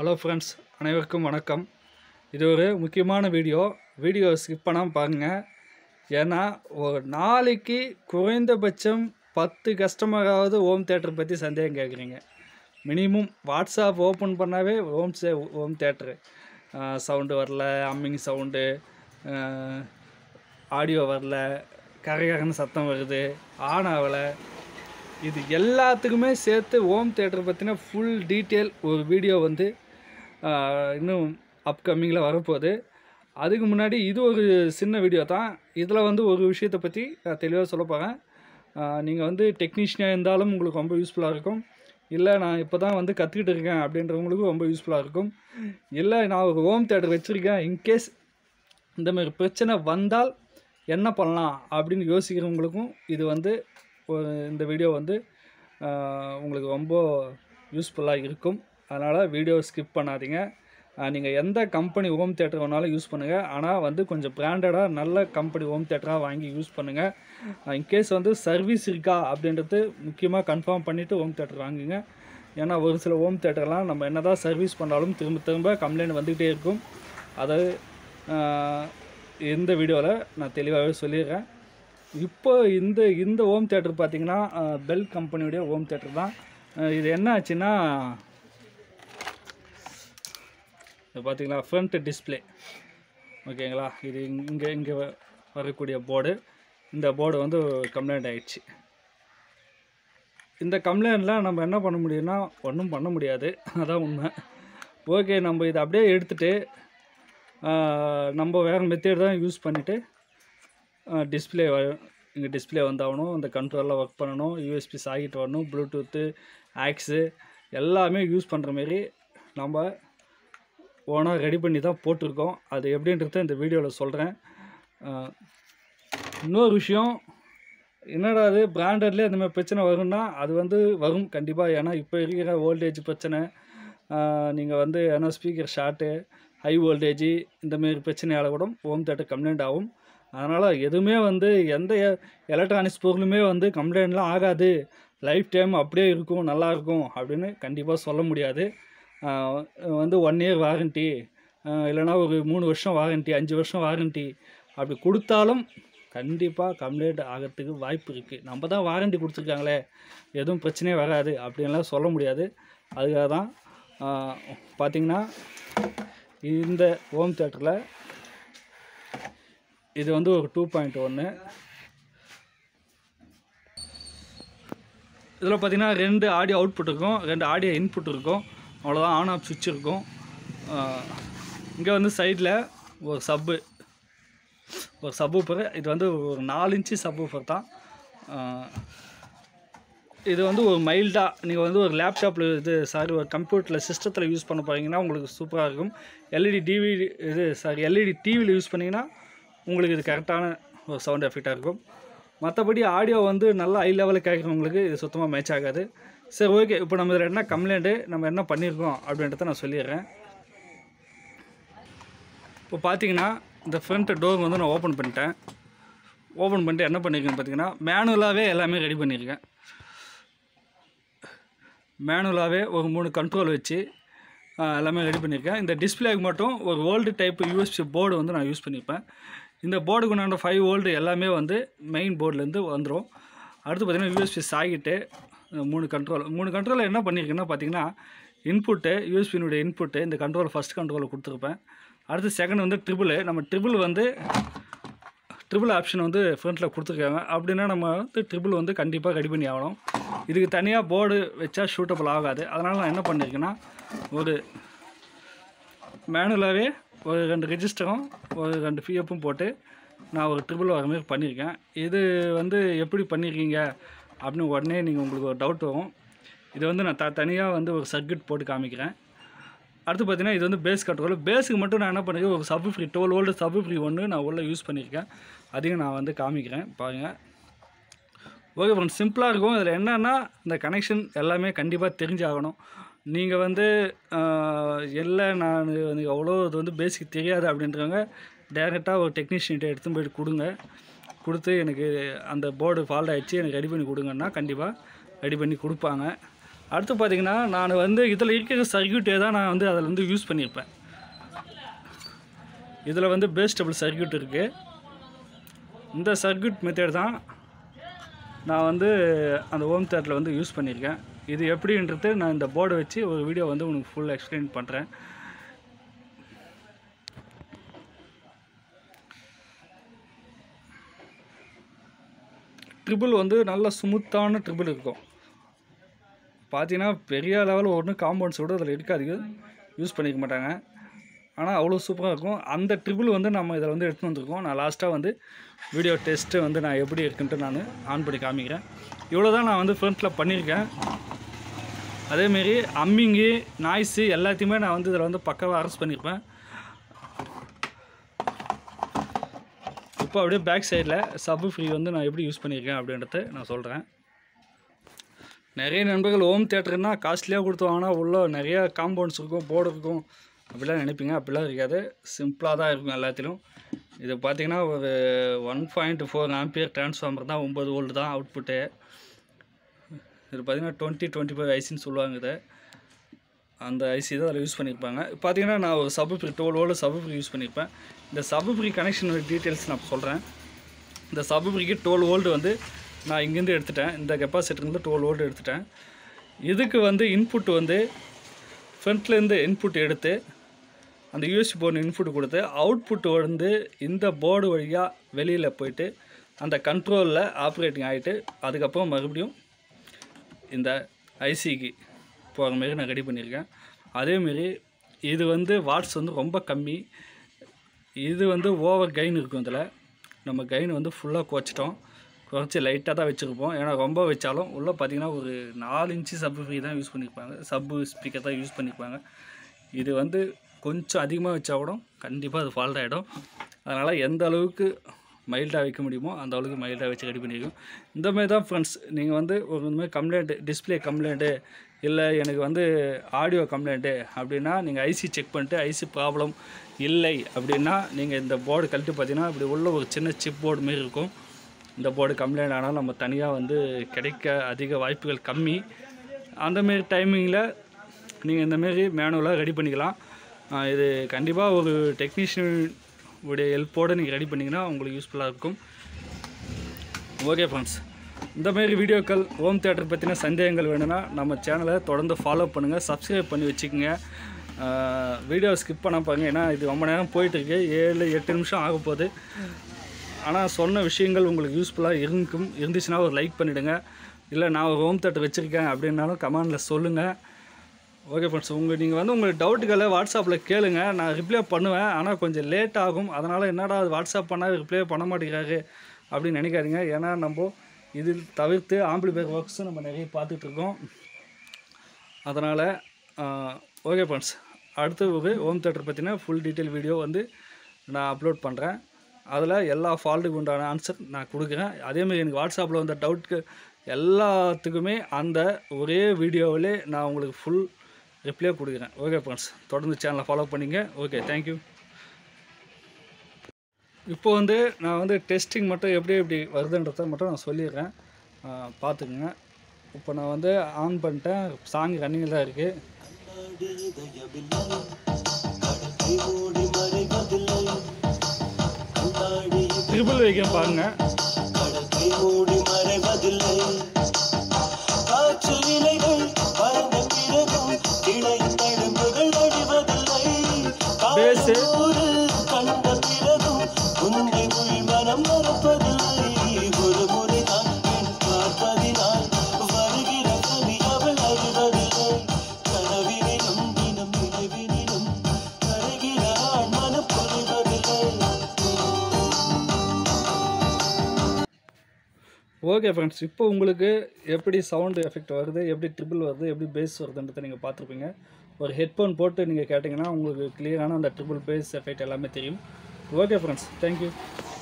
Hello friends அனைவருக்கும் வணக்கம் இது ஒரு முக்கியமான வீடியோ வீடியோ ஸ்கிப் பண்ணாமல் பாருங்கள் ஏன்னா ஒரு நாளைக்கு குறைந்தபட்சம் பத்து கஸ்டமராவது ஹோம் தேட்டர் பற்றி சந்தேகம் கேட்குறீங்க மினிமம் வாட்ஸ்அப் ஓப்பன் பண்ணாவே ஹோம் சே ஹோம் தேட்டரு சவுண்டு வரல அம்மிங் சவுண்டு ஆடியோ வரல கரகரன்னு சத்தம் வருது ஆன் ஆகலை இது எல்லாத்துக்குமே சேர்த்து ஹோம் தேட்டர் பற்றின ஃபுல் டீட்டெயில் ஒரு வீடியோ வந்து ஆஹ், இன்னும் அப்கமிங்கில் வரப்போகுது அதுக்கு முன்னாடி இது ஒரு சின்ன வீடியோ தான் இதில் வந்து ஒரு விஷயத்தை பற்றி நான் தெளிவாக சொல்ல போகிறேன் நீங்கள் வந்து டெக்னீஷியனாக இருந்தாலும் உங்களுக்கு ரொம்ப யூஸ்ஃபுல்லாக இருக்கும் இல்லை நான் இப்போ தான் வந்து கற்றுக்கிட்டு இருக்கேன் அப்படின்றவங்களுக்கும் ரொம்ப யூஸ்ஃபுல்லாக இருக்கும் இல்லை நான் ஒரு ஹோம் தேட்டர் வச்சுருக்கேன் இன்கேஸ் இந்த மாதிரி பிரச்சனை வந்தால் என்ன பண்ணலாம் அப்படின்னு யோசிக்கிறவங்களுக்கும் இது வந்து ஒரு இந்த வீடியோ வந்து ஆஹ், உங்களுக்கு ரொம்ப யூஸ்ஃபுல்லாக இருக்கும் அதனால் வீடியோ ஸ்கிப் பண்ணாதீங்க நீங்கள் எந்த கம்பெனி ஹோம் தேட்டர் வேணாலும் யூஸ் பண்ணுங்கள் ஆனால் வந்து கொஞ்சம் பிராண்டடாக நல்ல கம்பெனி ஹோம் தேட்டராக வாங்கி யூஸ் பண்ணுங்கள் இன்கேஸ் வந்து சர்வீஸ் இருக்கா அப்படின்றது முக்கியமாக கன்ஃபார்ம் பண்ணிவிட்டு ஹோம் தேட்டர் வாங்குங்க ஏன்னா ஒரு சில ஹோம் தேட்டர்லாம் நம்ம என்ன தான் சர்வீஸ் பண்ணாலும் திரும்ப திரும்ப கம்ப்ளைண்ட் வந்துக்கிட்டே இருக்கும் அதை ஆஹ், இந்த வீடியோவில் நான் தெளிவாகவே சொல்லிடுறேன் இப்போ இந்த இந்த ஹோம் தேட்டர் பார்த்தீங்கன்னா பெல் கம்பெனியுடைய ஹோம் தேட்டர் தான் அஹ் இது என்ன ஆச்சுன்னா இது பார்த்தீங்களா ஃப்ரண்ட் டிஸ்ப்ளே ஓகேங்களா இது இங்கே இங்கே வரக்கூடிய போர்டு இந்த போர்டு வந்து கம்ப்ளைண்ட் ஆயிடுச்சு இந்த கம்ப்ளைண்ட்லாம் நம்ம என்ன பண்ண முடியும்னா ஒன்றும் பண்ண முடியாது அதான் உண்மை ஓகே நம்ம இதை அப்படியே எடுத்துகிட்டு நம்ம வேறு மெத்தேட் தான் யூஸ் பண்ணிவிட்டு டிஸ்பிளே இங்கே டிஸ்பிளே வந்தாகணும் இந்த கண்ட்ரோலில் ஒர்க் பண்ணணும் யூஎஸ்பி சாக்கெட் வரணும் ப்ளூடூத்து ஆக்ஸு எல்லாமே யூஸ் பண்ணுற மாரி நம்ம ஓனாக ரெடி பண்ணி தான் போட்டிருக்கோம் அது எப்படின்றத இந்த வீடியோவில் சொல்கிறேன் இன்னொரு விஷயம் என்னடா அது பிராண்டட்லேயே அந்த மாதிரி பிரச்சனை வரும்னா அது வந்து வரும் கண்டிப்பாக ஏன்னா இப்போ இருக்கிற வோல்டேஜ் பிரச்சனை நீங்கள் வந்து ஏன்னா ஸ்பீக்கர் ஷார்ட்டு ஹை வோல்டேஜ் இந்தமாரி பிரச்சனையால் கூட ஹோம் தேட்டர் கம்ப்ளைண்ட் ஆகும் அதனால் எதுவுமே வந்து எந்த எலக்ட்ரானிக்ஸ் பொருளுமே வந்து கம்ப்ளைண்ட்லாம் ஆகாது லைஃப் டைம் அப்படியே இருக்கும் நல்லா இருக்கும் அப்படின்னு கண்டிப்பாக சொல்ல முடியாது ஆஹ் வந்து ஒன் இயர் வாரண்ட்டி இல்லைனா ஒரு மூணு வருஷம் வாரண்ட்டி அஞ்சு வருஷம் வாரண்ட்டி அப்படி கொடுத்தாலும் கண்டிப்பாக கம்ப்ளைண்ட் ஆகிறதுக்கு வாய்ப்பு இருக்குது நம்ம தான் வாரண்ட்டி கொடுத்துருக்காங்களே எதுவும் பிரச்சனையே வராது அப்படின்லாம் சொல்ல முடியாது அதுக்காக தான் பார்த்திங்கன்னா இந்த ஹோம் தேட்டரில் இது வந்து ஒரு டூ பாயிண்ட் ஒன்று இதில் பார்த்தீங்கன்னா ரெண்டு ஆடியோ அவுட்புட் இருக்கும் ரெண்டு ஆடியோ இன்புட் இருக்கும் அவ்வளோதான் ஆன் ஆஃப் சுவிட்ச் இருக்கும் இங்கே வந்து சைடில் ஒரு சப்பு ஒரு சப்வூஃபர் இது வந்து ஒரு நாலு இன்ச்சு சப்வூஃபர் தான் ஆஹ் இது வந்து ஒரு மைல்டாக நீங்கள் வந்து ஒரு லேப்டாப்பில் இது சாரி ஒரு கம்ப்யூட்டரில் சிஸ்டத்தில் யூஸ் பண்ண போகிறீங்கன்னா உங்களுக்கு சூப்பராக இருக்கும் எல்இடி டிவி இது சாரி எல்இடி டிவியில் யூஸ் பண்ணிங்கன்னா உங்களுக்கு இது கரெக்டான ஒரு சவுண்ட் எஃபெக்டாக இருக்கும் மற்றபடி ஆடியோ வந்து நல்லா ஹை லெவலில் கேட்குறவங்களுக்கு இது சுத்தமாக மேட்ச் ஆகாது சரி ஓகே இப்போ நம்ம இதில் என்ன கம்ப்ளைண்ட்டு நம்ம என்ன பண்ணியிருக்கோம் அப்படின்றத நான் சொல்லிடுறேன் இப்போ பார்த்தீங்கன்னா இந்த ஃப்ரண்ட் டோர் வந்து நான் ஓப்பன் பண்ணிட்டேன் ஓப்பன் பண்ணிட்டு என்ன பண்ணியிருக்கேன்னு பார்த்தீங்கன்னா மேனுவலாகவே எல்லாமே ரெடி பண்ணியிருக்கேன் மேனுவலாகவே ஒரு மூணு கண்ட்ரோல் வச்சு ஆ, எல்லாமே ரெடி பண்ணியிருக்கேன் இந்த டிஸ்பிளேக்கு மட்டும் ஒரு ஓல்டு டைப் யூஎஸ்பி போர்டு வந்து நான் யூஸ் பண்ணியிருப்பேன் இந்த போர்டுக்கு நான் ஃபைவ் வோல்டு எல்லாமே வந்து மெயின் போர்ட்லேருந்து வந்துடும் அடுத்து பார்த்திங்கன்னா யூஎஸ்பி சாகிட்டு மூணு கண்ட்ரோல் மூணு கண்ட்ரோலில் என்ன பண்ணியிருக்கேன்னா பார்த்தீங்கன்னா இன்புட்டு யூஎஸ்பியினுடைய இன்புட்டு இந்த கண்ட்ரோல் ஃபஸ்ட் கண்ட்ரோலில் கொடுத்துருப்பேன் அடுத்து செகண்ட் வந்து ட்ரிபிள் நம்ம ட்ரிபிள் வந்து ட்ரிபிள் ஆப்ஷன் வந்து ஃப்ரண்ட்டில் கொடுத்துருக்காங்க அப்படின்னா நம்ம வந்து ட்ரிபிள் வந்து கண்டிப்பாக ரெடி பண்ணி ஆகணும் இதுக்கு தனியாக போர்டு வச்சா ஷூட்டபிள் ஆகாது அதனால் நான் என்ன பண்ணியிருக்கேன்னா ஒரு மேனுவலாகவே ஒரு ரெண்டு ரெஜிஸ்டரும் ஒரு ரெண்டு பிஎஃப்பும் போட்டு நான் ஒரு ட்ரிபிள் வர மாதிரி பண்ணியிருக்கேன் இது வந்து எப்படி பண்ணியிருக்கீங்க அப்படின்னு உடனே நீங்கள் உங்களுக்கு ஒரு டவுட் வரும் இது வந்து நான் த தனியாக வந்து ஒரு சர்க்கியூட் போட்டு காமிக்கிறேன் அடுத்து பார்த்தீங்கன்னா இது வந்து பேஸ் கண்ட்ரோல் பேஸுக்கு மட்டும் நான் என்ன பண்ணிருக்கேன் ஒரு sub free twelve volt sub free ஒன்று நான் உள்ளே யூஸ் பண்ணியிருக்கேன் அதையும் நான் வந்து காமிக்கிறேன் பாருங்கள் ஓகே ஃப்ரெண்ட்ஸ் சிம்பிளாக இருக்கும் இதில் என்னென்னா இந்த கனெக்ஷன் எல்லாமே கண்டிப்பாக தெரிஞ்சாகணும் நீங்கள் வந்து ஆஹ், இல்லை நான் எனக்கு அவ்வளோ இது வந்து பேசிக் தெரியாது அப்படின்றவங்க டேரெக்டாக ஒரு டெக்னீஷியன்கிட்ட எடுத்து போயிட்டு கொடுங்க கொடுத்து எனக்கு அந்த போர்டு ஃபால்ட் ஆயிடுச்சு எனக்கு ரெடி பண்ணி கொடுங்கன்னா கண்டிப்பாக ரெடி பண்ணி கொடுப்பாங்க அடுத்து பார்த்தீங்கன்னா நான் வந்து இதில் இருக்கிற சர்க்கியூட்டே தான் நான் வந்து அதில் வந்து யூஸ் பண்ணியிருப்பேன் இதில் வந்து பேஸ் டபுள் சர்க்கியூட் இருக்குது இந்த சர்க்கியூட் மெத்தட் தான் நான் வந்து அந்த ஹோம் தேட்டரில் வந்து யூஸ் பண்ணியிருக்கேன் இது எப்படின்றது நான் இந்த போர்டை வச்சு ஒரு வீடியோ வந்து உங்களுக்கு ஃபுல் எக்ஸ்பிளைன் பண்ணுறேன் ட்ரிபிள் வந்து நல்ல ஸ்மூத்தான ட்ரிபிள் இருக்கும் பார்த்தீங்கன்னா பெரிய லெவல் ஒன்றும் காம்பவுண்ட்ஸ் கூட அதில் இருக்காது யூஸ் பண்ணிக்க மாட்டாங்க ஆனால் அவ்வளோ சூப்பராக இருக்கும் அந்த ட்ரிபிள் வந்து நம்ம இதில் வந்து எடுத்துன்னு வந்திருக்கோம் நான் லாஸ்ட்டாக வந்து வீடியோ டெஸ்ட்டு வந்து நான் எப்படி இருக்குன்ட்டு நான் ஆன் பண்ணி காமிக்கிறேன் இவ்வளோ தான் நான் வந்து ஃப்ரண்ட்டில் பண்ணியிருக்கேன் அதேமாரி அம்மிங்கு நாய்ஸு எல்லாத்தையுமே நான் வந்து இதில் வந்து பக்காவாக அரெஸ்ட் பண்ணியிருப்பேன் இப்போ அப்படியே பேக் சைடில் சப்பு ஃப்ரீ வந்து நான் எப்படி யூஸ் பண்ணியிருக்கேன் அப்படின்றத நான் சொல்கிறேன் நிறைய நண்பர்கள் ஹோம் தேட்டர்னா காஸ்ட்லியாக கொடுத்து வாங்கினா உள்ள நிறைய காம்பவுண்ட்ஸ் இருக்கும் போர்டு இருக்கும் அப்படிலாம் நினைப்பீங்க அப்படிலாம் இருக்காது சிம்பிளாக தான் இருக்கும் எல்லாத்திலும் இது பார்த்தீங்கன்னா ஒரு one point four ampere transformer தான் ஒம்பது வோல்ட் தான் அவுட்புட்டு இது பார்த்தீங்கன்னா டுவெண்ட்டி டுவெண்ட்டி ஃபைவ் ஐசின்னு சொல்லுவாங்க இதை அந்த ஐசி தான் அதில் யூஸ் பண்ணியிருப்பாங்க பார்த்தீங்கன்னா நான் ஒரு sub free twelve volt sub free use பண்ணியிருப்பேன் இந்த சப்பு ஃப்ரீ கனெக்ஷன் டீட்டெயில்ஸ் நான் சொல்கிறேன் இந்த சப்பு ஃப்ரீக்கு டுவெல் வோல்ட் வந்து நான் இங்கேருந்து எடுத்துட்டேன் இந்த கெப்பாசிட்டர்லேருந்து டுவெல் வோல்ட் எடுத்துட்டேன் இதுக்கு வந்து இன்புட் வந்து ஃப்ரண்ட்லேருந்து இன்புட் எடுத்து அந்த யூஎஸ்பி போர்டு இன்புட் கொடுத்து அவுட்புட் வந்து இந்த போர்டு வழியாக வெளியில் போயிட்டு அந்த கண்ட்ரோலில் ஆப்ரேட்டிங் ஆகிட்டு அதுக்கப்புறம் மறுபடியும் இந்த ஐசிக்கு போகிற மாரி நான் ரெடி பண்ணியிருக்கேன் அதேமாரி இது வந்து வாட்ஸ் வந்து ரொம்ப கம்மி இது வந்து ஓவர் கைன் இருக்கும் இதில் நம்ம கைன் வந்து ஃபுல்லாக குறைச்சிட்டோம் குறைச்சி லைட்டாக தான் வச்சுருப்போம் ஏன்னா ரொம்ப வச்சாலும் உள்ளே பார்த்தீங்கன்னா ஒரு நாலு இன்ச்சு சப்பு ஃப்ரீ தான் யூஸ் பண்ணியிருப்பாங்க சப்பு ஸ்பீக்கர் தான் யூஸ் பண்ணியிருப்பாங்க இது வந்து கொஞ்சம் அதிகமாக வச்சா கூட கண்டிப்பாக அது ஃபால்ட் ஆகிடும் அதனால் எந்த அளவுக்கு மைல்டாக வைக்க முடியுமோ அந்த அளவுக்கு மைல்டாக வச்சு ரெடி பண்ணியிருக்கோம் இந்த மாதிரி தான் ஃப்ரெண்ட்ஸ் நீங்கள் வந்து ஒரு இந்த மாதிரி கம்ப்ளைண்ட்டு டிஸ்பிளே கம்ப்ளைண்ட்டு இல்லை எனக்கு வந்து ஆடியோ கம்ப்ளைண்ட்டு அப்படின்னா நீங்கள் ஐசி செக் பண்ணிட்டு ஐசி ப்ராப்ளம் இல்லை அப்படின்னா நீங்கள் இந்த போர்டு கழட்டி பார்த்தீங்கன்னா இப்படி உள்ள ஒரு சின்ன சிப் போர்டு மாரி இருக்கும் இந்த போர்டு கம்ப்ளைண்ட் ஆனாலும் நம்ம தனியாக வந்து கிடைக்க அதிக வாய்ப்புகள் கம்மி அந்தமாரி டைமிங்கில் நீங்கள் இந்தமாரி மேனுவலாக ரெடி பண்ணிக்கலாம் ஆஹ் இது கண்டிப்பாக ஒரு டெக்னீஷியன் உடைய ஹெல்ப்போடு நீங்கள் ரெடி பண்ணிங்கன்னா உங்களுக்கு யூஸ்ஃபுல்லாக இருக்கும் ஓகே ஃப்ரெண்ட்ஸ் இந்த மாதிரி வீடியோக்கள் ஹோம் தேட்டர் பற்றின சந்தேகங்கள் வேணும்னா நம்ம சேனலை தொடர்ந்து ஃபாலோ பண்ணுங்கள் சப்ஸ்கிரைப் பண்ணி வச்சுக்கோங்க வீடியோ ஸ்கிப் பண்ண பாருங்க ஏன்னா இது ரொம்ப நேரம் போயிட்டுருக்கு ஏழு எட்டு நிமிஷம் ஆக போகுது ஆனால் சொன்ன விஷயங்கள் உங்களுக்கு யூஸ்ஃபுல்லாக இருக்கும் இருந்துச்சுன்னா ஒரு லைக் பண்ணிவிடுங்க இல்லை நான் ஒரு ஹோம் தேட்டர் வச்சுருக்கேன் அப்படின்னாலும் கமெண்டில் சொல்லுங்கள் ஓகே ஃப்ரெண்ட்ஸ் உங்கள் நீங்கள் வந்து உங்கள் டவுட்டுகளை வாட்ஸ்அப்பில் கேளுங்க நான் ரிப்ளை பண்ணுவேன் ஆனால் கொஞ்சம் லேட் ஆகும் அதனால் என்னடா அது வாட்ஸ்அப் பண்ணால் ரிப்ளை பண்ண மாட்டேங்கிறாரு அப்படின்னு நினைக்காதீங்க ஏன்னா நம்ம இதில் தவிர்த்து ஆம்பிளிஃபையர் ஒர்க்ஸும் நம்ம நிறைய பார்த்துட்ருக்கோம் அதனால் ஓகே ஃப்ரெண்ட்ஸ் அடுத்து ஒரு ஹோம் தேட்டர் பற்றின ஃபுல் டீட்டெயில் வீடியோ வந்து நான் அப்லோட் பண்ணுறேன் அதில் எல்லா ஃபால்ட்டுக்கு உண்டான ஆன்சர் நான் கொடுக்குறேன் அதேமாதிரி எனக்கு வாட்ஸ்அப்பில் வந்த டவுட்க்கு எல்லாத்துக்குமே அந்த ஒரே வீடியோவிலே நான் உங்களுக்கு ஃபுல் ரிப்ளை கொடுக்குறேன் ஓகே ஃப்ரெண்ட்ஸ் தொடர்ந்து சேனலை ஃபாலோ பண்ணிங்க ஓகே தேங்க்யூ இப்போ வந்து நான் வந்து டெஸ்டிங் மட்டும் எப்படி எப்படி வருதுன்றதை மட்டும் நான் சொல்லிடுறேன் ஆ, பார்த்துக்குங்க இப்போ நான் வந்து ஆன் பண்ணிட்டேன் சாங் ரன்னிங்கில் தான் இருக்குது ட்ரிபிள் வைக்கிறேன் பாருங்க கடற்கை மூடி மறைவதில்லை காற்று இலைகள் பறந்த பிறகும் இடையின் தழும்புகள் அழிவதில்லை Bass. காலத்தோடு கண்ட பிறகும் உன்னை உள் மனம் மறப்பதில்லை ஒரு முறை நான் பெண் பார்ப்பதினால் வருகிற கவி அவள் அறிவதில்லை கனவினிலும் தினம் நினைவினிலும் கருகிற ஆண் மனம் புரிவதில்லை ஓகே ஃப்ரெண்ட்ஸ் இப்போ உங்களுக்கு எப்படி சவுண்டு எஃபெக்ட் வருது எப்படி ட்ரிபிள் வருது எப்படி பேஸ் வருதுன்றதை நீங்கள் பார்த்துருப்பீங்க ஒரு ஹெட்ஃபோன் போட்டு நீங்கள் கேட்டிங்கன்னா உங்களுக்கு கிளியரான அந்த ட்ரிபிள் பேஸ் எஃபெக்ட் எல்லாமே தெரியும் ஓகே ஃப்ரெண்ட்ஸ் தேங்க்யூ